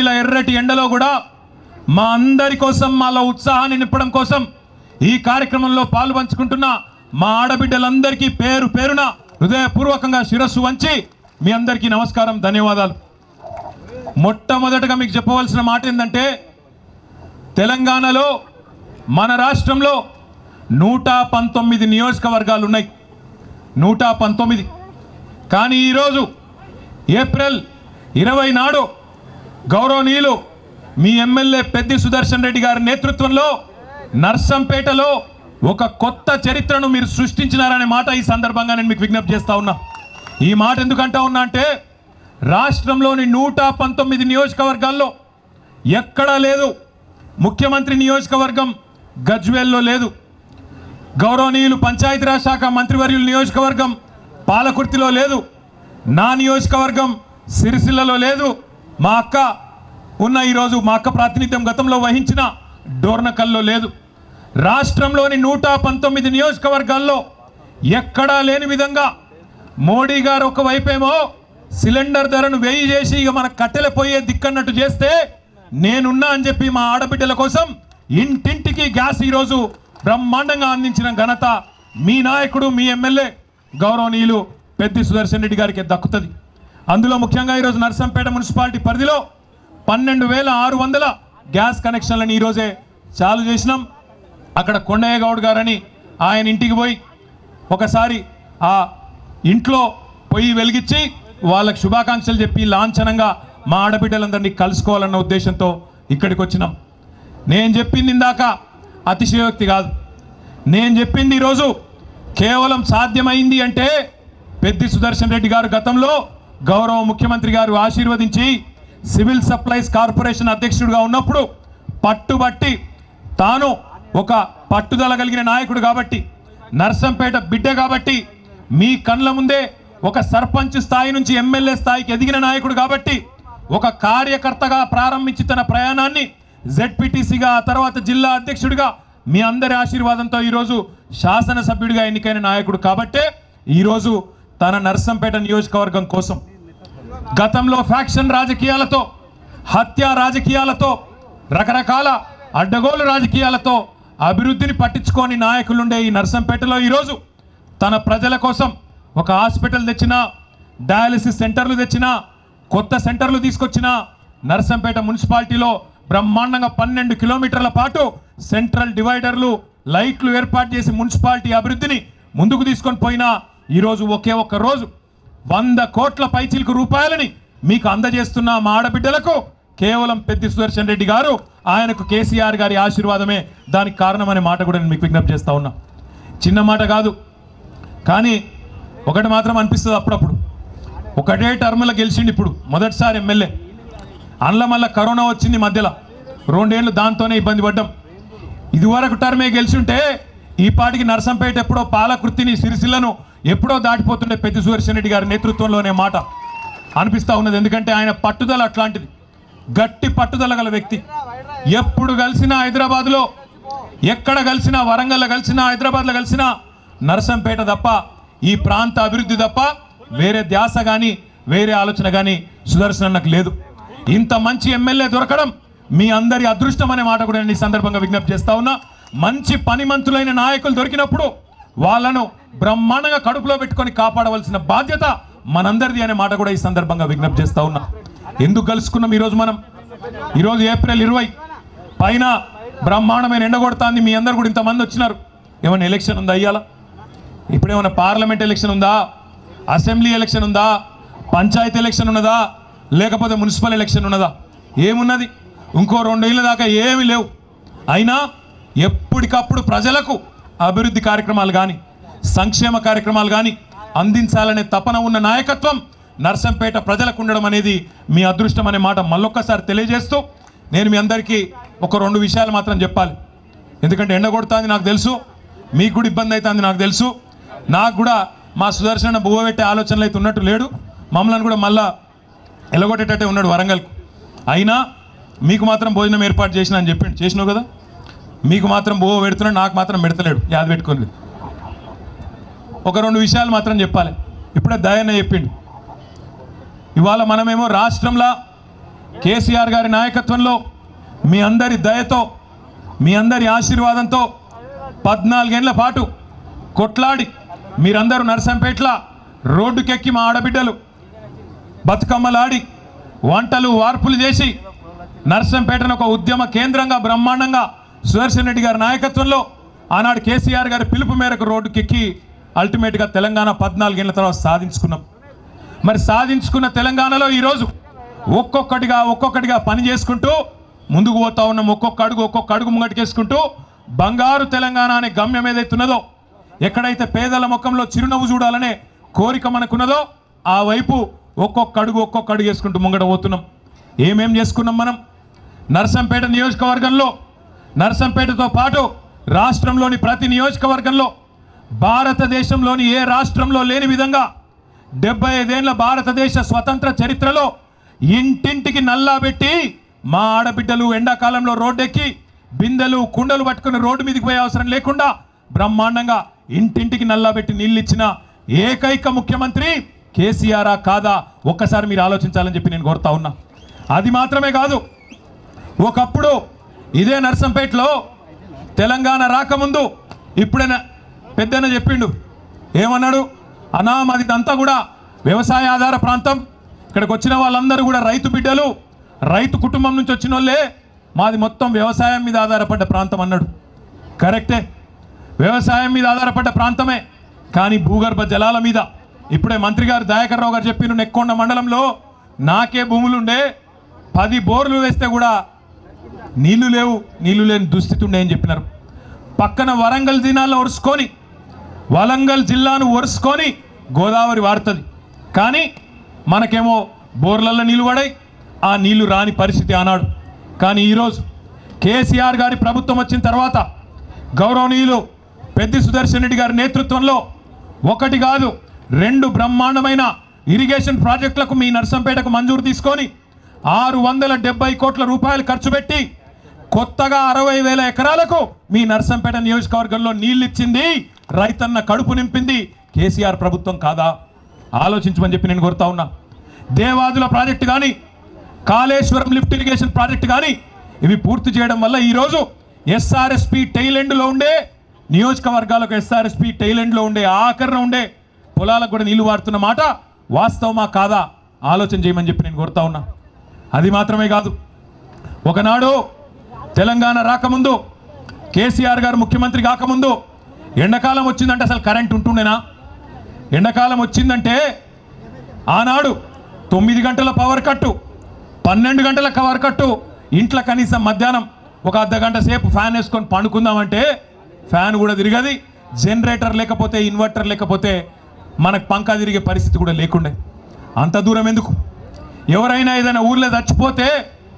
డిగ్రీల ఎర్రటి ఎండలో కూడా మా అందరి కోసం మాలో ఉత్సాహాన్ని నింపడం కోసం ఈ కార్యక్రమంలో పాలు పంచుకుంటున్న మా ఆడబిడ్డలందరికీ పేరు పేరున హృదయపూర్వకంగా శిరస్సు వంచి మీ అందరికీ నమస్కారం ధన్యవాదాలు మొట్టమొదటగా మీకు చెప్పవలసిన మాట ఏంటంటే తెలంగాణలో మన రాష్ట్రంలో నూట పంతొమ్మిది నియోజకవర్గాలు ఉన్నాయి నూట పంతొమ్మిది కానీ ఈరోజు ఏప్రిల్ ఇరవై నాడు గౌరవనీయులు మీ ఎమ్మెల్యే పెద్ది సుదర్శన్ రెడ్డి గారి నేతృత్వంలో నర్సంపేటలో ఒక కొత్త చరిత్రను మీరు సృష్టించినారనే మాట ఈ సందర్భంగా నేను మీకు విజ్ఞప్తి చేస్తా ఉన్నా ఈ మాట ఎందుకంటా ఉన్నా అంటే రాష్ట్రంలోని నూట పంతొమ్మిది నియోజకవర్గాల్లో ఎక్కడా లేదు ముఖ్యమంత్రి నియోజకవర్గం గజ్వేల్లో లేదు గౌరవనీయులు పంచాయతీరాజ్ శాఖ మంత్రివర్యుల నియోజకవర్గం పాలకుర్తిలో లేదు నా నియోజకవర్గం సిరిసిల్లలో లేదు మా అక్క ఉన్న ఈరోజు మా అక్క ప్రాతినిధ్యం గతంలో వహించిన డోర్నకల్లో లేదు రాష్ట్రంలోని నూట పంతొమ్మిది నియోజకవర్గాల్లో ఎక్కడా లేని విధంగా మోడీ గారు ఒకవైపేమో సిలిండర్ ధరను వెయ్యి చేసి ఇక మన కట్టెల పోయే దిక్కన్నట్టు చేస్తే నేనున్నా అని చెప్పి మా ఆడబిడ్డల కోసం ఇంటింటికి గ్యాస్ ఈరోజు బ్రహ్మాండంగా అందించిన ఘనత మీ నాయకుడు మీ ఎమ్మెల్యే గౌరవనీయులు పెద్ది సుదర్శన్ రెడ్డి గారికి దక్కుతుంది అందులో ముఖ్యంగా ఈరోజు నర్సంపేట మున్సిపాలిటీ పరిధిలో పన్నెండు వేల ఆరు వందల గ్యాస్ కనెక్షన్లను ఈరోజే చాలు చేసినాం అక్కడ కొండయ్య గౌడ్ గారని ఆయన ఇంటికి పోయి ఒకసారి ఆ ఇంట్లో పొయ్యి వెలిగించి వాళ్ళకి శుభాకాంక్షలు చెప్పి లాంఛనంగా మా ఆడబిడ్డలందరినీ కలుసుకోవాలన్న ఉద్దేశంతో ఇక్కడికి వచ్చినాం నేను చెప్పింది ఇందాక అతిశయోక్తి కాదు నేను చెప్పింది ఈరోజు కేవలం సాధ్యమైంది అంటే పెద్ది సుదర్శన్ రెడ్డి గారు గతంలో గౌరవ ముఖ్యమంత్రి గారు ఆశీర్వదించి సివిల్ సప్లైస్ కార్పొరేషన్ అధ్యక్షుడిగా ఉన్నప్పుడు పట్టుబట్టి తాను ఒక పట్టుదల కలిగిన నాయకుడు కాబట్టి నర్సంపేట బిడ్డ కాబట్టి మీ కళ్ళ ముందే ఒక సర్పంచ్ స్థాయి నుంచి ఎమ్మెల్యే స్థాయికి ఎదిగిన నాయకుడు కాబట్టి ఒక కార్యకర్తగా ప్రారంభించి తన ప్రయాణాన్ని జెడ్పీటీసీగా ఆ తర్వాత జిల్లా అధ్యక్షుడిగా మీ అందరి ఆశీర్వాదంతో ఈరోజు శాసనసభ్యుడిగా ఎన్నికైన నాయకుడు కాబట్టే ఈరోజు తన నర్సంపేట నియోజకవర్గం కోసం గతంలో ఫ్యాక్షన్ రాజకీయాలతో హత్య రాజకీయాలతో రకరకాల అడ్డగోలు రాజకీయాలతో అభివృద్ధిని పట్టించుకోని నాయకులుండే ఈ నర్సంపేటలో ఈరోజు తన ప్రజల కోసం ఒక హాస్పిటల్ తెచ్చినా డయాలసిస్ సెంటర్లు తెచ్చినా కొత్త సెంటర్లు తీసుకొచ్చినా నర్సంపేట మున్సిపాలిటీలో బ్రహ్మాండంగా పన్నెండు కిలోమీటర్ల పాటు సెంట్రల్ డివైడర్లు లైట్లు ఏర్పాటు చేసి మున్సిపాలిటీ అభివృద్ధిని ముందుకు తీసుకొని పోయినా ఈరోజు ఒకే ఒక్క రోజు వంద కోట్ల పైచిలకు రూపాయలని మీకు అందజేస్తున్న మా ఆడబిడ్డలకు కేవలం పెద్ది సుదర్శన్ రెడ్డి గారు ఆయనకు కేసీఆర్ గారి ఆశీర్వాదమే దానికి కారణమనే మాట కూడా నేను మీకు విజ్ఞప్తి చేస్తా ఉన్నా చిన్న మాట కాదు కానీ ఒకటి మాత్రం అనిపిస్తుంది అప్పుడప్పుడు ఒకటే టర్మ్లో గెలిచిండు ఇప్పుడు మొదటిసారి ఎమ్మెల్యే అందులో మళ్ళీ కరోనా వచ్చింది మధ్యలో రెండేళ్ళు దాంతోనే ఇబ్బంది పడ్డాం ఇదివరకు టర్మే గెలిచుంటే ఈ పాటికి నర్సంపేట ఎప్పుడో పాలకృతిని సిరిసిల్లను ఎప్పుడో దాటిపోతుండే పెద్ది సుదర్శన్ రెడ్డి గారి నేతృత్వంలోనే మాట అనిపిస్తా ఉన్నది ఎందుకంటే ఆయన పట్టుదల అట్లాంటిది గట్టి పట్టుదల గల వ్యక్తి ఎప్పుడు కలిసినా హైదరాబాద్లో ఎక్కడ కలిసినా వరంగల్లో కలిసినా హైదరాబాద్లో కలిసినా నర్సంపేట తప్ప ఈ ప్రాంత అభివృద్ధి తప్ప వేరే ధ్యాస కానీ వేరే ఆలోచన కానీ సుదర్శన్ అన్నకు లేదు ఇంత మంచి ఎమ్మెల్యే దొరకడం మీ అందరి అదృష్టం అనే మాట కూడా నేను ఈ సందర్భంగా విజ్ఞప్తి చేస్తా ఉన్నా మంచి పనిమంతులైన నాయకులు దొరికినప్పుడు వాళ్ళను బ్రహ్మాండంగా కడుపులో పెట్టుకొని కాపాడవలసిన బాధ్యత మనందరిది అనే మాట కూడా ఈ సందర్భంగా విజ్ఞప్తి చేస్తా ఉన్నా ఎందుకు కలుసుకున్నాం ఈరోజు మనం ఈరోజు ఏప్రిల్ ఇరవై పైన బ్రహ్మాండమైన ఎండ కొడుతుంది మీ అందరు కూడా ఇంతమంది వచ్చినారు ఏమైనా ఎలక్షన్ ఉందా అయ్యాల ఇప్పుడు ఏమైనా పార్లమెంట్ ఎలక్షన్ ఉందా అసెంబ్లీ ఎలక్షన్ ఉందా పంచాయతీ ఎలక్షన్ ఉన్నదా లేకపోతే మున్సిపల్ ఎలక్షన్ ఉన్నదా ఏమున్నది ఇంకో రెండేళ్ళ దాకా ఏమీ లేవు అయినా ఎప్పటికప్పుడు ప్రజలకు అభివృద్ధి కార్యక్రమాలు కానీ సంక్షేమ కార్యక్రమాలు కానీ అందించాలనే తపన ఉన్న నాయకత్వం నర్సంపేట ప్రజలకు ఉండడం అనేది మీ అదృష్టం అనే మాట మళ్ళొక్కసారి తెలియజేస్తూ నేను మీ అందరికీ ఒక రెండు విషయాలు మాత్రం చెప్పాలి ఎందుకంటే ఎండ కొడుతుంది నాకు తెలుసు మీకు కూడా ఇబ్బంది అవుతుంది నాకు తెలుసు నాకు కూడా మా సుదర్శన బువ్వ పెట్టే ఆలోచనలు అయితే ఉన్నట్టు లేడు మమ్మల్ని కూడా మళ్ళా ఎలగొట్టేటట్టే ఉన్నాడు వరంగల్కు అయినా మీకు మాత్రం భోజనం ఏర్పాటు చేసిన అని చెప్పిండు చేసినావు కదా మీకు మాత్రం బువ్వ పెడుతున్నాడు నాకు మాత్రం పెడతలేడు యాద పెట్టుకోలేదు ఒక రెండు విషయాలు మాత్రం చెప్పాలి ఇప్పుడే దయన్న చెప్పిండు ఇవాళ మనమేమో రాష్ట్రంలో కేసీఆర్ గారి నాయకత్వంలో మీ అందరి దయతో మీ అందరి ఆశీర్వాదంతో పద్నాలుగేళ్ల పాటు కొట్లాడి మీరందరూ నర్సంపేట్ల రోడ్డుకెక్కి మా ఆడబిడ్డలు బతుకమ్మలాడి వంటలు వార్పులు చేసి నర్సంపేటను ఒక ఉద్యమ కేంద్రంగా బ్రహ్మాండంగా సుదర్శన్ రెడ్డి గారి నాయకత్వంలో ఆనాడు కేసీఆర్ గారి పిలుపు మేరకు రోడ్డుకెక్కి అల్టిమేట్గా తెలంగాణ పద్నాలుగేళ్ల తర్వాత సాధించుకున్నాం మరి సాధించుకున్న తెలంగాణలో ఈరోజు ఒక్కొక్కటిగా ఒక్కొక్కటిగా పని చేసుకుంటూ ముందుకు పోతా ఉన్నాం ఒక్కొక్క అడుగు ఒక్కొక్క అడుగు ముంగటికేసుకుంటూ బంగారు తెలంగాణ అనే గమ్యం ఏదైతున్నదో ఎక్కడైతే పేదల ముఖంలో చిరునవ్వు చూడాలనే కోరిక మనకున్నదో ఆ వైపు ఒక్కొక్క అడుగు ఒక్కొక్క అడుగు వేసుకుంటూ ముంగట పోతున్నాం ఏమేం చేసుకున్నాం మనం నర్సంపేట నియోజకవర్గంలో నర్సంపేటతో పాటు రాష్ట్రంలోని ప్రతి నియోజకవర్గంలో భారతదేశంలోని ఏ రాష్ట్రంలో లేని విధంగా డెబ్బై ఐదేళ్ల భారతదేశ స్వతంత్ర చరిత్రలో ఇంటింటికి నల్లా పెట్టి మా ఆడబిడ్డలు ఎండాకాలంలో రోడ్డెక్కి బిందెలు కుండలు పట్టుకుని రోడ్డు మీదకి పోయే అవసరం లేకుండా బ్రహ్మాండంగా ఇంటింటికి నల్లా పెట్టి నీళ్ళు ఇచ్చిన ఏకైక ముఖ్యమంత్రి కేసీఆరా కాదా ఒక్కసారి మీరు ఆలోచించాలని చెప్పి నేను కోరుతా ఉన్నా అది మాత్రమే కాదు ఒకప్పుడు ఇదే నర్సంపేటలో తెలంగాణ రాకముందు ఇప్పుడైనా పెద్దన చెప్పిండు ఏమన్నాడు అన్నా మాది ఇదంతా కూడా వ్యవసాయ ఆధార ప్రాంతం ఇక్కడికి వచ్చిన వాళ్ళందరూ కూడా రైతు బిడ్డలు రైతు కుటుంబం నుంచి వచ్చిన వాళ్ళే మాది మొత్తం వ్యవసాయం మీద ఆధారపడ్డ ప్రాంతం అన్నాడు కరెక్టే వ్యవసాయం మీద ఆధారపడ్డ ప్రాంతమే కానీ భూగర్భ జలాల మీద ఇప్పుడే మంత్రి గారు దయాకర్ రావు గారు చెప్పిన నెక్కొండ మండలంలో నాకే భూములుండే పది బోర్లు వేస్తే కూడా నీళ్లు లేవు నీళ్లు లేని దుస్థితి ఉండే అని చెప్పినారు పక్కన వరంగల్ జిల్లాలో ఒరుసుకొని వరంగల్ జిల్లాను ఒరుసుకొని గోదావరి వాడుతుంది కానీ మనకేమో బోర్లలో నీళ్లు పడాయి ఆ నీళ్లు రాని పరిస్థితి ఆనాడు కానీ ఈరోజు కేసీఆర్ గారి ప్రభుత్వం వచ్చిన తర్వాత గౌరవనీయులు పెద్ది సుదర్శన్ రెడ్డి గారి నేతృత్వంలో ఒకటి కాదు రెండు బ్రహ్మాండమైన ఇరిగేషన్ ప్రాజెక్టులకు మీ నర్సంపేటకు మంజూరు తీసుకొని ఆరు వందల డెబ్బై కోట్ల రూపాయలు ఖర్చు పెట్టి కొత్తగా అరవై వేల ఎకరాలకు మీ నర్సంపేట నియోజకవర్గంలో నీళ్ళు ఇచ్చింది రైతన్న కడుపు నింపింది కేసీఆర్ ప్రభుత్వం కాదా ఆలోచించమని చెప్పి నేను కోరుతా ఉన్నా దేవాదుల ప్రాజెక్టు కానీ కాళేశ్వరం లిఫ్ట్ ఇరిగేషన్ ప్రాజెక్టు కానీ ఇవి పూర్తి చేయడం వల్ల ఈరోజు ఎస్ఆర్ఎస్పి టైలెండ్లో ఉండే నియోజకవర్గాలకు ఎస్ఆర్ఎస్పి టైలెండ్లో ఉండే ఆఖరణ ఉండే పొలాలకు కూడా నీళ్లు వాడుతున్న మాట వాస్తవమా కాదా ఆలోచన చేయమని చెప్పి నేను కోరుతా ఉన్నా అది మాత్రమే కాదు ఒకనాడు తెలంగాణ రాకముందు కేసీఆర్ గారు ముఖ్యమంత్రి కాకముందు ఎండాకాలం వచ్చిందంటే అసలు కరెంట్ ఉంటుండేనా ఎండాకాలం వచ్చిందంటే ఆనాడు తొమ్మిది గంటల పవర్ కట్టు పన్నెండు గంటల పవర్ కట్టు ఇంట్లో కనీసం మధ్యాహ్నం ఒక అర్ధ గంట సేపు ఫ్యాన్ వేసుకొని పండుకుందామంటే ఫ్యాన్ కూడా తిరగది జనరేటర్ లేకపోతే ఇన్వర్టర్ లేకపోతే మనకు పంకా తిరిగే పరిస్థితి కూడా లేకుండే అంత దూరం ఎందుకు ఎవరైనా ఏదైనా ఊర్లో చచ్చిపోతే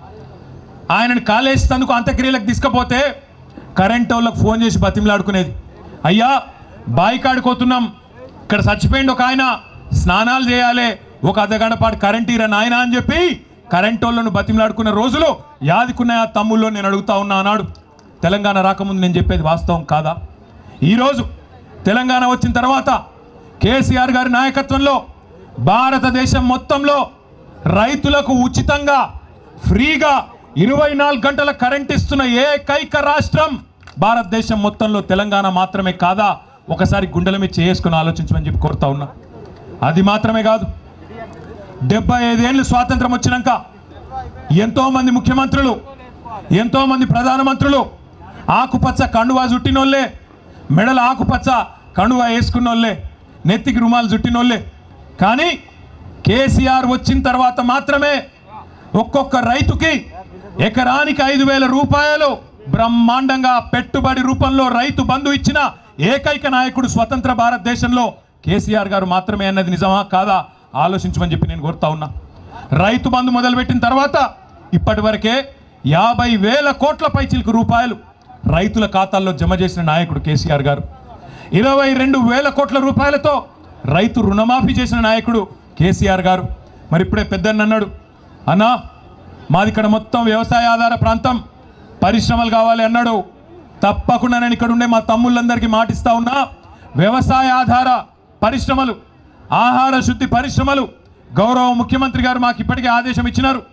ఆయనను కాలేసినందుకు అంత్యక్రియలకు తీసుకపోతే కరెంట్ వాళ్ళకి ఫోన్ చేసి బతిమలాడుకునేది అయ్యా బాయి కాడుకోతున్నాం ఇక్కడ చచ్చిపోయింది ఒక ఆయన స్నానాలు చేయాలి ఒక అర్ధగంట పాటు కరెంట్ ఇరా నాయన అని చెప్పి కరెంట్ వాళ్ళను బతిమలాడుకున్న రోజులు యాదికున్న ఆ తమ్ముళ్ళు నేను అడుగుతా ఉన్నా అన్నాడు తెలంగాణ రాకముందు నేను చెప్పేది వాస్తవం కాదా ఈరోజు తెలంగాణ వచ్చిన తర్వాత కేసీఆర్ గారి నాయకత్వంలో భారతదేశం మొత్తంలో రైతులకు ఉచితంగా ఫ్రీగా ఇరవై నాలుగు గంటల కరెంట్ ఇస్తున్న ఏకైక రాష్ట్రం భారతదేశం మొత్తంలో తెలంగాణ మాత్రమే కాదా ఒకసారి గుండెల మీద చేసుకుని ఆలోచించమని చెప్పి కోరుతా ఉన్నా అది మాత్రమే కాదు డెబ్బై ఐదేళ్ళు స్వాతంత్రం వచ్చినాక ఎంతో మంది ముఖ్యమంత్రులు ఎంతో మంది ప్రధానమంత్రులు ఆకుపచ్చ కండువా చుట్టినోళ్ళే మెడల ఆకుపచ్చ కండువా వేసుకున్నోళ్ళే నెత్తికి రుమాలు చుట్టినోళ్ళే కానీ కేసీఆర్ వచ్చిన తర్వాత మాత్రమే ఒక్కొక్క రైతుకి ఎకరానికి ఐదు వేల రూపాయలు బ్రహ్మాండంగా పెట్టుబడి రూపంలో రైతు బంధు ఇచ్చిన ఏకైక నాయకుడు స్వతంత్ర భారతదేశంలో కేసీఆర్ గారు మాత్రమే అన్నది నిజమా కాదా ఆలోచించమని చెప్పి నేను కోరుతా ఉన్నా రైతు బంధు మొదలుపెట్టిన తర్వాత ఇప్పటి వరకే యాభై వేల కోట్ల పైచిలకు రూపాయలు రైతుల ఖాతాల్లో జమ చేసిన నాయకుడు కేసీఆర్ గారు ఇరవై రెండు వేల కోట్ల రూపాయలతో రైతు రుణమాఫీ చేసిన నాయకుడు కేసీఆర్ గారు మరి ఇప్పుడే పెద్దన్న అన్నాడు అన్నా మాది ఇక్కడ మొత్తం వ్యవసాయ ఆధార ప్రాంతం పరిశ్రమలు కావాలి అన్నాడు తప్పకుండా నేను ఇక్కడ ఉండే మా తమ్ముళ్ళందరికీ మాటిస్తా ఉన్నా వ్యవసాయ ఆధార పరిశ్రమలు ఆహార శుద్ధి పరిశ్రమలు గౌరవ ముఖ్యమంత్రి గారు మాకు ఇప్పటికే ఆదేశం ఇచ్చినారు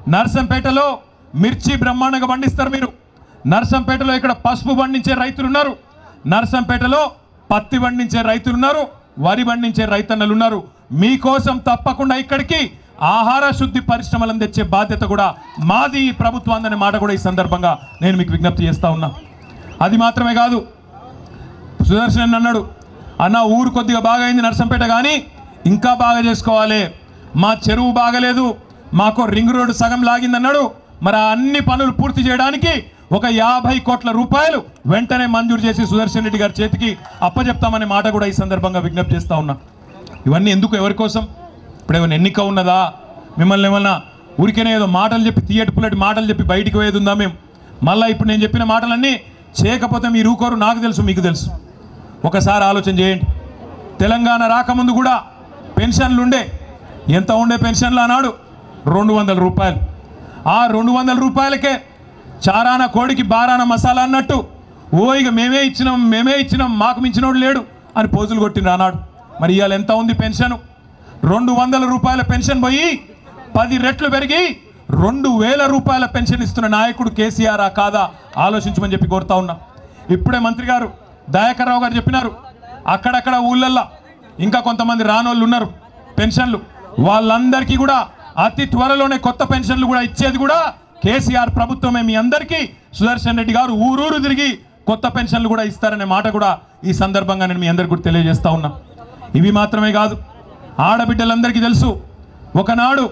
నర్సంపేటలో మిర్చి బ్రహ్మాండంగా పండిస్తారు మీరు నర్సంపేటలో ఇక్కడ పసుపు పండించే రైతులు ఉన్నారు నర్సంపేటలో పత్తి పండించే రైతులు ఉన్నారు వరి పండించే రైతన్నలు ఉన్నారు మీకోసం తప్పకుండా ఇక్కడికి ఆహార శుద్ధి పరిశ్రమలను తెచ్చే బాధ్యత కూడా మాది ఈ ప్రభుత్వాన్ని మాట కూడా ఈ సందర్భంగా నేను మీకు విజ్ఞప్తి చేస్తా ఉన్నా అది మాత్రమే కాదు సుదర్శన్ అన్నాడు అన్న ఊరు కొద్దిగా బాగా అయింది నర్సంపేట కానీ ఇంకా బాగా చేసుకోవాలి మా చెరువు బాగలేదు మాకు రింగ్ రోడ్డు సగం లాగింది అన్నాడు మరి ఆ అన్ని పనులు పూర్తి చేయడానికి ఒక యాభై కోట్ల రూపాయలు వెంటనే మంజూరు చేసి సుదర్శన్ రెడ్డి గారి చేతికి అప్పచెప్తామనే మాట కూడా ఈ సందర్భంగా విజ్ఞప్తి చేస్తా ఉన్నా ఇవన్నీ ఎందుకు ఎవరి కోసం ఇప్పుడు ఏమైనా ఎన్నిక ఉన్నదా మిమ్మల్ని ఏమన్నా ఊరికేనే ఏదో మాటలు చెప్పి తీయటి పుల్లటి మాటలు చెప్పి బయటికి పోయేది ఉందా మేము మళ్ళీ ఇప్పుడు నేను చెప్పిన మాటలన్నీ చేయకపోతే మీరు ఊకోరు నాకు తెలుసు మీకు తెలుసు ఒకసారి ఆలోచన చేయండి తెలంగాణ రాకముందు కూడా పెన్షన్లు ఉండే ఎంత ఉండే పెన్షన్లు అన్నాడు రెండు వందల రూపాయలు ఆ రెండు వందల రూపాయలకే చారాన కోడికి బారాన మసాలా అన్నట్టు ఓ ఇక మేమే ఇచ్చినాం మేమే ఇచ్చినాం మాకు మించినోడు లేడు అని పోజులు కొట్టిండ్రు అన్నాడు మరి ఇవాళ ఎంత ఉంది పెన్షన్ రెండు వందల రూపాయల పెన్షన్ పోయి పది రెట్లు పెరిగి రెండు వేల రూపాయల పెన్షన్ ఇస్తున్న నాయకుడు కేసీఆర్ ఆ కాదా ఆలోచించమని చెప్పి కోరుతా ఉన్నా ఇప్పుడే మంత్రి గారు దయాకర్ రావు గారు చెప్పినారు అక్కడక్కడ ఊళ్ళల్లో ఇంకా కొంతమంది రానోళ్ళు ఉన్నారు పెన్షన్లు వాళ్ళందరికీ కూడా అతి త్వరలోనే కొత్త పెన్షన్లు కూడా ఇచ్చేది కూడా కేసీఆర్ ప్రభుత్వమే మీ అందరికీ సుదర్శన్ రెడ్డి గారు ఊరూరు తిరిగి కొత్త పెన్షన్లు కూడా ఇస్తారనే మాట కూడా ఈ సందర్భంగా నేను మీ అందరికీ కూడా తెలియజేస్తా ఉన్నా ఇవి మాత్రమే కాదు ఆడబిడ్డలందరికీ తెలుసు ఒకనాడు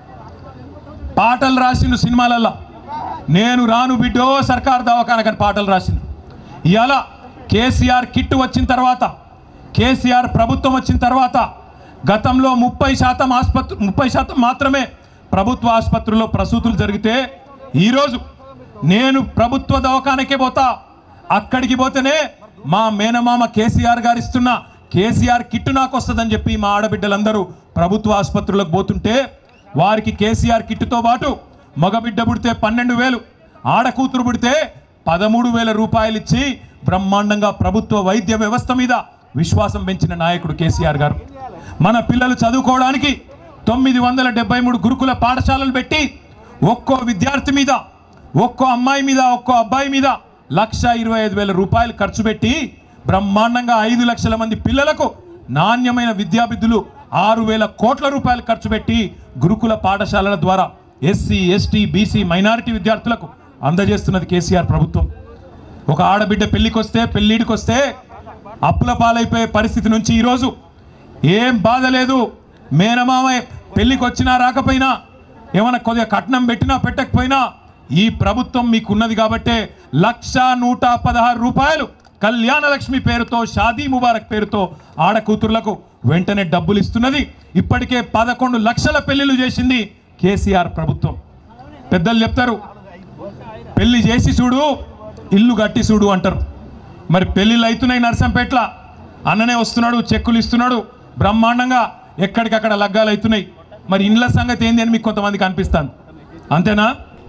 పాటలు రాసిండు సినిమాలల్లో నేను రాను బిడ్డో సర్కార్ దవాఖానకని పాటలు రాసిండు ఇవాళ కేసీఆర్ కిట్ వచ్చిన తర్వాత కేసీఆర్ ప్రభుత్వం వచ్చిన తర్వాత గతంలో ముప్పై శాతం ఆసుపత్రి ముప్పై శాతం మాత్రమే ప్రభుత్వ ఆసుపత్రుల్లో ప్రసూతులు జరిగితే ఈరోజు నేను ప్రభుత్వ దవాఖానకే పోతా అక్కడికి పోతేనే మా మేనమామ కేసీఆర్ గారు ఇస్తున్న కేసీఆర్ కిట్ నాకు వస్తుందని చెప్పి మా ఆడబిడ్డలందరూ ప్రభుత్వ ఆసుపత్రులకు పోతుంటే వారికి కేసీఆర్ కిట్తో పాటు మగబిడ్డ పుడితే పన్నెండు వేలు ఆడకూతురు పుడితే పదమూడు వేల రూపాయలు ఇచ్చి బ్రహ్మాండంగా ప్రభుత్వ వైద్య వ్యవస్థ మీద విశ్వాసం పెంచిన నాయకుడు కేసీఆర్ గారు మన పిల్లలు చదువుకోవడానికి తొమ్మిది వందల డెబ్బై మూడు గురుకుల పాఠశాలలు పెట్టి ఒక్కో విద్యార్థి మీద ఒక్కో అమ్మాయి మీద ఒక్కో అబ్బాయి మీద లక్ష ఇరవై ఐదు వేల రూపాయలు ఖర్చు పెట్టి బ్రహ్మాండంగా ఐదు లక్షల మంది పిల్లలకు నాణ్యమైన విద్యాబిద్దులు ఆరు వేల కోట్ల రూపాయలు ఖర్చు పెట్టి గురుకుల పాఠశాలల ద్వారా ఎస్సీ ఎస్టీ బీసీ మైనారిటీ విద్యార్థులకు అందజేస్తున్నది కేసీఆర్ ప్రభుత్వం ఒక ఆడబిడ్డ పెళ్లికి వస్తే పెళ్ళిడికి వస్తే అప్పుల పాలైపోయే పరిస్థితి నుంచి ఈరోజు ఏం బాధ లేదు మేనమామ పెళ్ళికి వచ్చినా రాకపోయినా ఏమైనా కొద్దిగా కట్నం పెట్టినా పెట్టకపోయినా ఈ ప్రభుత్వం మీకున్నది కాబట్టే లక్ష నూట పదహారు రూపాయలు కళ్యాణ లక్ష్మి పేరుతో షాదీ ముబారక్ పేరుతో ఆడకూతుర్లకు వెంటనే డబ్బులు ఇస్తున్నది ఇప్పటికే పదకొండు లక్షల పెళ్లిళ్ళు చేసింది కేసీఆర్ ప్రభుత్వం పెద్దలు చెప్తారు పెళ్లి చేసి చూడు ఇల్లు కట్టి చూడు అంటారు మరి పెళ్ళిళ్ళు అవుతున్నాయి నర్సంపేట్ల అన్ననే వస్తున్నాడు చెక్కులు ఇస్తున్నాడు బ్రహ్మాండంగా ఎక్కడికక్కడ లగ్గాలు అవుతున్నాయి మరి ఇండ్ల సంగతి ఏంది అని మీకు కొంతమందికి అనిపిస్తాను అంతేనా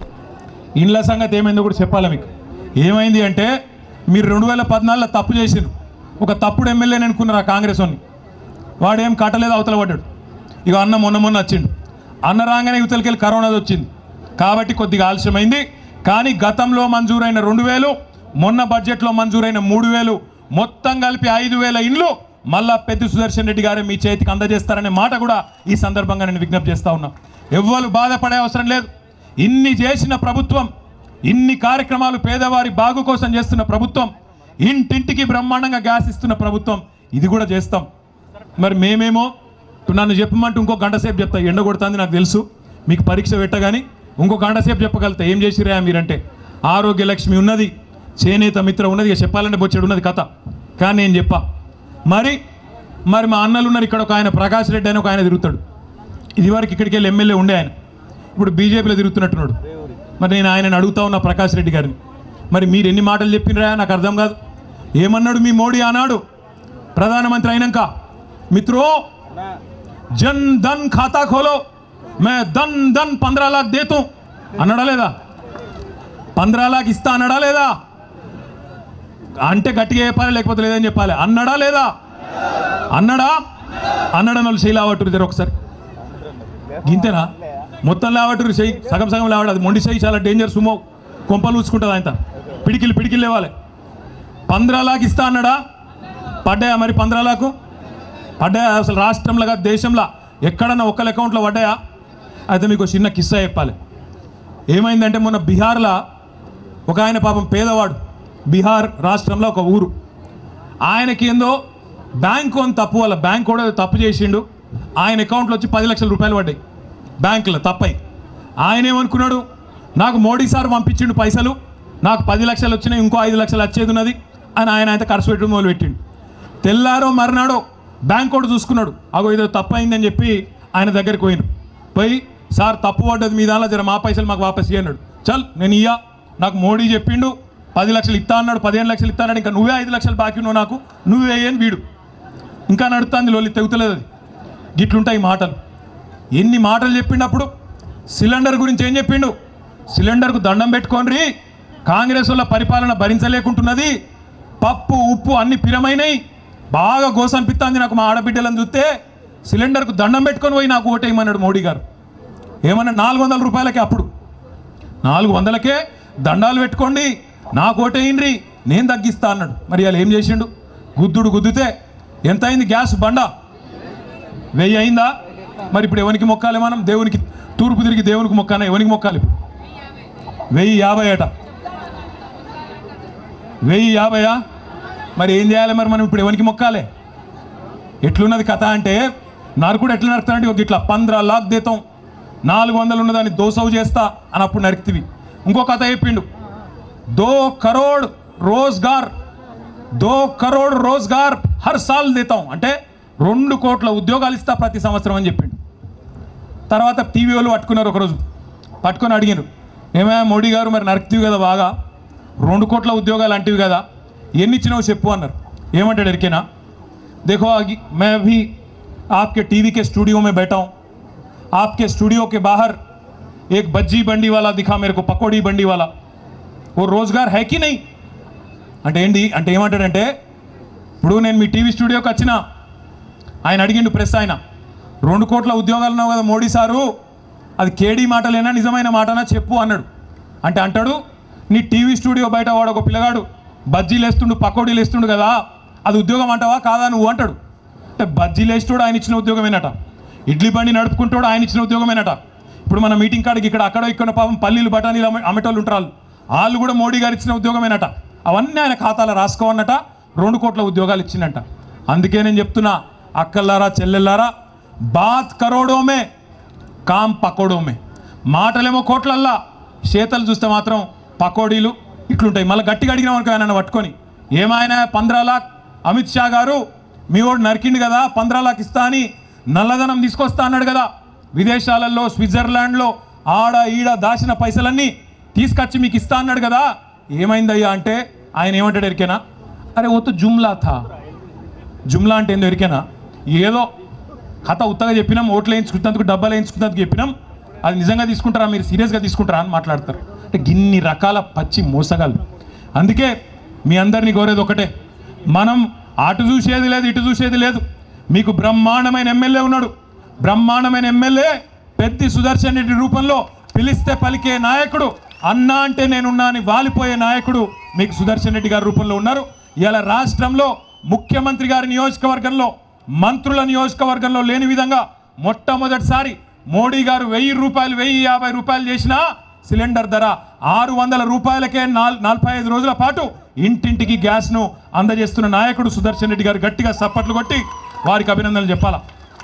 ఇండ్ల సంగతి ఏమైందో కూడా చెప్పాలి మీకు ఏమైంది అంటే మీరు రెండు వేల పద్నాలుగులో తప్పు చేసిండ్రు ఒక తప్పుడు ఎమ్మెల్యేని అనుకున్నారు ఆ కాంగ్రెస్ వాడిని వాడేం కట్టలేదు అవతల పడ్డాడు ఇక అన్న మొన్న మొన్న వచ్చిండు అన్న రాగానే యువతలకెళ్ళి కరోనా వచ్చింది కాబట్టి కొద్దిగా ఆలస్యమైంది కానీ గతంలో మంజూరైన రెండు వేలు మొన్న బడ్జెట్లో మంజూరైన మూడు వేలు మొత్తం కలిపి ఐదు వేల ఇండ్లు మళ్ళా పెద్ద సుదర్శన్ రెడ్డి గారే మీ చేతికి అందజేస్తారనే మాట కూడా ఈ సందర్భంగా నేను విజ్ఞప్తి చేస్తా ఉన్నా ఎవ్వరు బాధపడే అవసరం లేదు ఇన్ని చేసిన ప్రభుత్వం ఇన్ని కార్యక్రమాలు పేదవారి బాగు కోసం చేస్తున్న ప్రభుత్వం ఇంటింటికి బ్రహ్మాండంగా గ్యాస్ ఇస్తున్న ప్రభుత్వం ఇది కూడా చేస్తాం మరి మేమేమో ఇప్పుడు నన్ను చెప్పమంటే ఇంకో గంట సేపు చెప్తా ఎండ కొడుతుంది నాకు తెలుసు మీకు పరీక్ష పెట్టగాని ఇంకో గంట సేపు చెప్పగలుగుతా ఏం చేసిరా మీరంటే ఆరోగ్య లక్ష్మి ఉన్నది చేనేత మిత్ర ఉన్నది ఇక చెప్పాలంటే బొచ్చాడు ఉన్నది కథ కానీ నేను చెప్పా మరి మరి మా అన్నలు ఉన్నారు ఇక్కడ ఒక ఆయన ప్రకాష్ రెడ్డి అని ఒక ఆయన తిరుగుతాడు ఇదివరకు ఇక్కడికి వెళ్ళి ఎమ్మెల్యే ఉండే ఆయన ఇప్పుడు బీజేపీలో తిరుగుతున్నట్టున్నాడు మరి నేను ఆయనను అడుగుతా ఉన్నా ప్రకాష్ రెడ్డి గారిని మరి మీరు ఎన్ని మాటలు చెప్పినరా నాకు అర్థం కాదు ఏమన్నాడు మీ మోడీ ఆనాడు ప్రధానమంత్రి అయినాక మిత్రో జన్ ధన్ ఖాతా ఖోలో మే ధన్ ధన్ పంద్రా లాక్ దేతూ అన్నాడా లేదా పంద్రా లాక్ ఇస్తా అన్నాడా లేదా అంటే గట్టిగా చెప్పాలి లేకపోతే లేదని చెప్పాలి అన్నాడా లేదా అన్నాడా అన్నాడా వాళ్ళు శైలావట్టు ఇద్దరు ఒకసారి గింతేనా మొత్తం లేవటరు చెయ్యి సగం సగం లేవడు అది మొండి చెయ్యి చాలా డేంజర్ సుమో కొంపలు ఊచుకుంటుంది ఆయన పిడికిలు పిడికిలు లేవాలి పంద్రాలాకి ఇస్తా అన్నాడా పడ్డాయా మరి పంద్రాలకు పడ్డాయా అసలు రాష్ట్రంలో కాదు దేశంలో ఎక్కడన్నా ఒక్కరి అకౌంట్లో పడ్డాయా అయితే మీకు ఒక చిన్న కిస్సా చెప్పాలి ఏమైందంటే మొన్న బీహార్లో ఒక ఆయన పాపం పేదవాడు బీహార్ రాష్ట్రంలో ఒక ఊరు ఆయనకి ఏందో బ్యాంకు అని తప్పు వల్ల బ్యాంక్ కూడా ఏదో తప్పు చేసిండు ఆయన అకౌంట్లో వచ్చి పది లక్షల రూపాయలు పడ్డాయి బ్యాంకులో తప్పై ఆయన ఏమనుకున్నాడు నాకు మోడీ సార్ పంపించిండు పైసలు నాకు పది లక్షలు వచ్చినాయి ఇంకో ఐదు లక్షలు వచ్చేది ఉన్నది అని ఆయన అయితే ఖర్చు పెట్టడం మొదలు పెట్టిండు తెల్లారో మర్నాడో బ్యాంక్ కూడా చూసుకున్నాడు అగో ఏదో తప్పు అయిందని చెప్పి ఆయన దగ్గరికి పోయిను పోయి సార్ తప్పు పడ్డది మీ దానిలో జర మా పైసలు మాకు వాపస్ ఇయ్యి" అన్నాడు చల్ నేను ఇయ్యా నాకు మోడీ చెప్పిండు పది లక్షలు ఇస్తా అన్నాడు పదిహేను లక్షలు ఇస్తా అన్నాడు ఇంకా నువ్వే ఐదు లక్షలు బాకీ ఉన్నావు నాకు నువ్వే అని వీడు ఇంకా నడుస్తుంది లోలి తెగుతలేదు అది గిట్లుంటాయి మాటలు ఎన్ని మాటలు చెప్పిండు సిలిండర్ గురించి ఏం చెప్పిండు సిలిండర్కు దండం పెట్టుకోండి కాంగ్రెస్ వల్ల పరిపాలన భరించలేకుంటున్నది పప్పు ఉప్పు అన్ని పిరమైనవి బాగా గోసనిపిస్తుంది నాకు మా ఆడబిడ్డలను చూస్తే సిలిండర్కు దండం పెట్టుకొని పోయి నాకు ఓటేయమన్నాడు మోడీ గారు ఏమన్నా నాలుగు వందల రూపాయలకే అప్పుడు నాలుగు వందలకే దండాలు పెట్టుకోండి నాకు ఓటేయండి నేను తగ్గిస్తా అన్నాడు మరి వాళ్ళు ఏం చేసిండు గుద్దుడు గుద్దుతే ఎంత అయింది గ్యాస్ బండ వెయ్యి అయిందా మరి ఇప్పుడు ఎవరికి మొక్కాలి మనం దేవునికి తూర్పు తిరిగి దేవునికి మొక్కానా ఎవరికి మొక్కాలి ఇప్పుడు వెయ్యి యాభై అట వెయ్యి యాభైయా మరి ఏం చేయాలి మరి మనం ఇప్పుడు ఎవరికి మొక్కాలి ఎట్లున్నది కథ అంటే నరకుడు ఎట్లా నరుకుతాడంటే ఒక ఇట్లా పంద్రా లాక్ దేతం నాలుగు వందలు ఉన్నదాన్ని దోసవు చేస్తా అని అప్పుడు నరికితివి ఇంకో కథ చెప్పిండు దో కరోడ్ రోజ్గార్ దో కరోడ్ రోజ్గార్ హర్ సాల్ దేతాం అంటే రెండు కోట్ల ఉద్యోగాలు ఇస్తా ప్రతి సంవత్సరం అని చెప్పిండు తర్వాత టీవీ వాళ్ళు పట్టుకున్నారు ఒకరోజు పట్టుకొని అడిగారు ఏమయ్యా మోడీ గారు మరి నరకుతీవి కదా బాగా రెండు కోట్ల ఉద్యోగాలు అంటివి కదా ఎన్ని ఇచ్చినావు చెప్పు అన్నారు ఏమంటాడు ఎరికేనా देखो आगे मैं भी आपके टीवी के स्टूडियो में बैठा हूँ आपके स्टूडियो के बाहर एक बज्जी बंडी वाला दिखा मेरे को पकौड़ी बंडी वाला वो रोजगार है कि नहीं అంటే ఏంటి అంటే ఏమంటాడంటే ఇప్పుడు నేను మీ టీవీ స్టూడియోకి వచ్చిన ఆయన అడిగిండు ప్రెస్ ఆయన రెండు కోట్ల ఉద్యోగాలు ఉన్నావు కదా మోడీ సారు అది కేడీ మాటలేనా నిజమైన మాటనా చెప్పు అన్నాడు అంటే అంటాడు నీ టీవీ స్టూడియో బయట వాడు ఒక పిల్లగాడు బజ్జీలు వేస్తుండు పకోడీలు వేస్తుండు కదా అది ఉద్యోగం అంటావా కాదా నువ్వు అంటాడు అంటే బజ్జీలు వేస్తాడు ఆయన ఇచ్చిన ఉద్యోగమేనట ఇడ్లీ బండి నడుపుకుంటాడు ఆయన ఇచ్చిన ఉద్యోగమేనట ఇప్పుడు మన మీటింగ్ కాడికి ఇక్కడ అక్కడ ఇక్కడ పాపం పల్లీలు బఠానీలు అమ్మే అమ్మేటోళ్ళు ఉంటారు వాళ్ళు. వాళ్ళు కూడా మోడీ గారు ఇచ్చిన ఉద్యోగమేనట అవన్నీ ఆయన ఖాతాలో రాసుకోవన్నట రెండు కోట్ల ఉద్యోగాలు ఇచ్చిందంట అందుకే నేను చెప్తున్నా అక్కల్లారా చెల్లెల్లారా బాత్ కరోడోమే కామ్ పకోడోమే మాటలేమో కోట్లల్లా చేతలు చూస్తే మాత్రం పకోడీలు ఇట్లుంటాయి మళ్ళీ గట్టిగా అడిగినాం అనుకో ఆయన పట్టుకొని ఏమాయన పంద్రా లాక్ అమిత్ షా గారు మీ వాడు నరికిండు కదా పంద్రా లాక్ ఇస్తా అని నల్లధనం తీసుకొస్తా అన్నాడు కదా విదేశాలలో స్విట్జర్లాండ్లో ఆడ ఈడ దాచిన పైసలన్నీ తీసుకొచ్చి మీకు ఇస్తా అన్నాడు కదా ఏమైందయ్యా అంటే ఆయన ఏమంటాడు ఎరికేనా అరే ఓ తో జుమ్లా థా జుమ్లా అంటే ఏందో ఎరికేనా ఏదో కథ ఉత్తగా చెప్పినాం ఓట్లు వేయించుకున్నందుకు డబ్బాలు వేయించుకున్నందుకు చెప్పినాం అది నిజంగా తీసుకుంటారా మీరు సీరియస్గా తీసుకుంటారా అని మాట్లాడతారు అంటే గిన్ని రకాల పచ్చి మోసగాళ్ళు అందుకే మీ అందరినీ కోరేది ఒకటే మనం అటు చూసేది లేదు ఇటు చూసేది లేదు మీకు బ్రహ్మాండమైన ఎమ్మెల్యే ఉన్నాడు బ్రహ్మాండమైన ఎమ్మెల్యే పెద్ది సుదర్శన్ రెడ్డి రూపంలో పిలిస్తే పలికే నాయకుడు అన్నా అంటే నేనున్నా అని వాలిపోయే నాయకుడు మీకు సుదర్శన్ రెడ్డి గారి రూపంలో ఉన్నారు ఇలా రాష్ట్రంలో ముఖ్యమంత్రి గారి నియోజకవర్గంలో మంత్రుల నియోజకవర్గంలో లేని విధంగా మొట్టమొదటిసారి మోడీ గారు వెయ్యి రూపాయలు వెయ్యి యాభై రూపాయలు చేసిన సిలిండర్ ధర ఆరు వందల రూపాయలకే నాల్ నలభై ఐదు రోజుల పాటు ఇంటింటికి గ్యాస్ను అందజేస్తున్న నాయకుడు సుదర్శన్ రెడ్డి గారు గట్టిగా సప్పట్లు కొట్టి వారికి అభినందనలు చెప్పాలా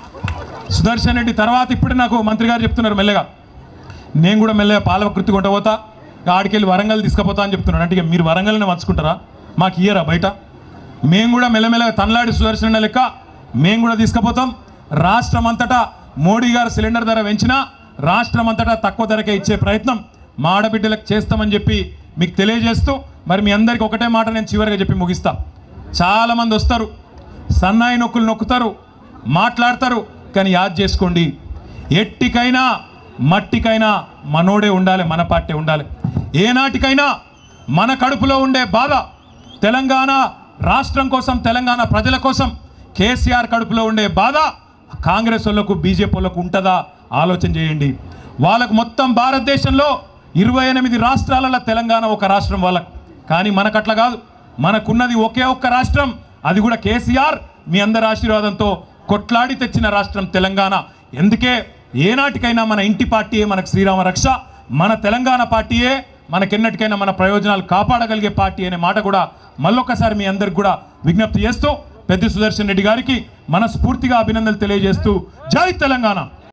సుదర్శన్ రెడ్డి తర్వాత ఇప్పుడు నాకు మంత్రి గారు చెప్తున్నారు మెల్లగా నేను కూడా మెల్లగా పాలకృతి కొంట పోతా ఆడికెళ్ళి వరంగల్ తీసుకుపోతా అని చెప్తున్నాడు అంటే ఇక మీరు వరంగల్ని వంచుకుంటారా మాకు ఇయ్యరా బయట మేము కూడా మెల్లమెల్లగా తనలాడి సుదర్శన లెక్క మేము కూడా తీసుకుపోతాం రాష్ట్రం అంతటా మోడీ గారు సిలిండర్ ధర పెంచినా రాష్ట్రం అంతటా తక్కువ ధరకే ఇచ్చే ప్రయత్నం మా ఆడబిడ్డలకు చేస్తామని చెప్పి మీకు తెలియజేస్తూ మరి మీ అందరికీ ఒకటే మాట నేను చివరిగా చెప్పి ముగిస్తా చాలామంది వస్తారు సన్నాయి నొక్కులు నొక్కుతారు మాట్లాడతారు కానీ యాద్ చేసుకోండి ఎట్టికైనా మట్టికైనా మనోడే ఉండాలి మన పార్టీ ఉండాలి ఏనాటికైనా మన కడుపులో ఉండే బాధ తెలంగాణ రాష్ట్రం కోసం తెలంగాణ ప్రజల కోసం కేసీఆర్ కడుపులో ఉండే బాధ కాంగ్రెస్ వాళ్ళకు బీజేపీ వాళ్ళకు ఉంటుందా ఆలోచన చేయండి వాళ్ళకు మొత్తం భారతదేశంలో ఇరవై ఎనిమిది రాష్ట్రాలలో తెలంగాణ ఒక రాష్ట్రం వాళ్ళకు కానీ మనకు అట్లా కాదు మనకున్నది ఒకే ఒక్క రాష్ట్రం అది కూడా కేసీఆర్ మీ అందరి ఆశీర్వాదంతో కొట్లాడి తెచ్చిన రాష్ట్రం తెలంగాణ ఎందుకే ఏనాటికైనా మన ఇంటి పార్టీయే మనకు శ్రీరామ రక్ష మన తెలంగాణ పార్టీయే మనకెన్నటికైనా మన ప్రయోజనాలు కాపాడగలిగే పార్టీ అనే మాట కూడా మళ్ళొక్కసారి మీ అందరికి కూడా విజ్ఞప్తి చేస్తూ పెద్ద సుదర్శన్ రెడ్డి గారికి మనస్ఫూర్తిగా అభినందనలు తెలియజేస్తూ జై తెలంగాణ